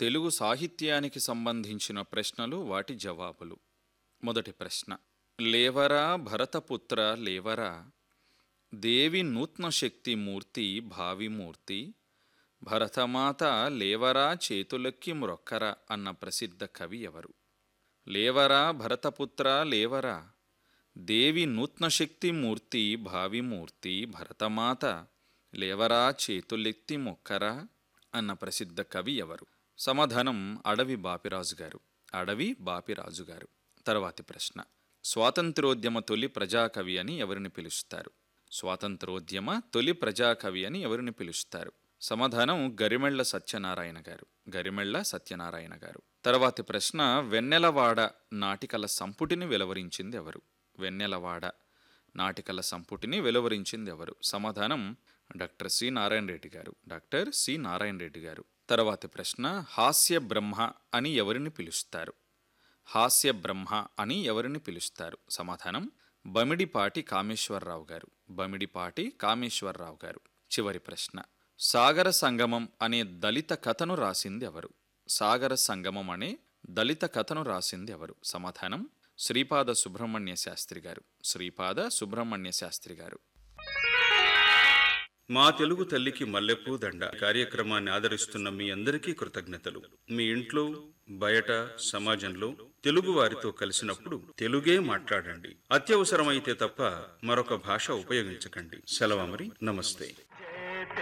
తెలుగు సాహిత్యానికి సంబంధించిన ప్రశ్నలు వాటి జవాబులు మొదటి ప్రశ్న లేవరా భరతపుత్ర లేవరా దేవి నూత్న శక్తి మూర్తి భావిమూర్తి భరతమాత లేవరా చేతులెక్కి మ్రొక్కరా అన్న ప్రసిద్ధ కవి ఎవరు లేవరా భరతపుత్ర లేవరా దేవి నూత్న శక్తి మూర్తి భావిమూర్తి భరతమాత లేవరా చేతులెత్తి మొక్కరా అన్న ప్రసిద్ధ కవి ఎవరు సమాధానం అడవి బాపిరాజు గారు అడవి బాపిరాజు గారు తర్వాతి ప్రశ్న స్వాతంత్రోద్యమ తొలి ప్రజాకవి అని ఎవరిని పిలుస్తారు స్వాతంత్రోద్యమ తొలి ప్రజాకవి అని ఎవరిని పిలుస్తారు సమాధానం గరిమెళ్ల సత్యనారాయణ గారు గరిమెళ్ల సత్యనారాయణ గారు తర్వాతి ప్రశ్న వెన్నెలవాడ నాటికల సంపుటిని వెలువరించింది ఎవరు వెన్నెలవాడ నాటికల సంపుటిని వెలువరించింది ఎవరు సమాధానం డాక్టర్ సి నారాయణ రెడ్డి గారు డాక్టర్ సి నారాయణ రెడ్డి గారు తర్వాతి ప్రశ్న హాస్య బ్రహ్మ అని ఎవరిని పిలుస్తారు హాస్య బ్రహ్మ అని ఎవరిని పిలుస్తారు సమాధానం బమిడిపాటి కామేశ్వరరావు గారు బమిడిపాటి కామేశ్వరరావు గారు చివరి ప్రశ్న సాగర సంగమం అనే దళిత కథను రాసింది ఎవరు సాగర సంగమం అనే దళిత కథను రాసింది ఎవరు సమాధానం శ్రీపాద సుబ్రహ్మణ్య శాస్త్రి గారు శ్రీపాద సుబ్రహ్మణ్య శాస్త్రి గారు మా తెలుగు తల్లికి మల్లెపూ దండ కార్యక్రమాన్ని ఆదరిస్తున్న మీ అందరికీ కృతజ్ఞతలు మీ ఇంట్లో బయట సమాజంలో తెలుగు వారితో కలిసినప్పుడు తెలుగే మాట్లాడండి అత్యవసరమైతే తప్ప మరొక భాష ఉపయోగించకండి సెలవు మరి నమస్తే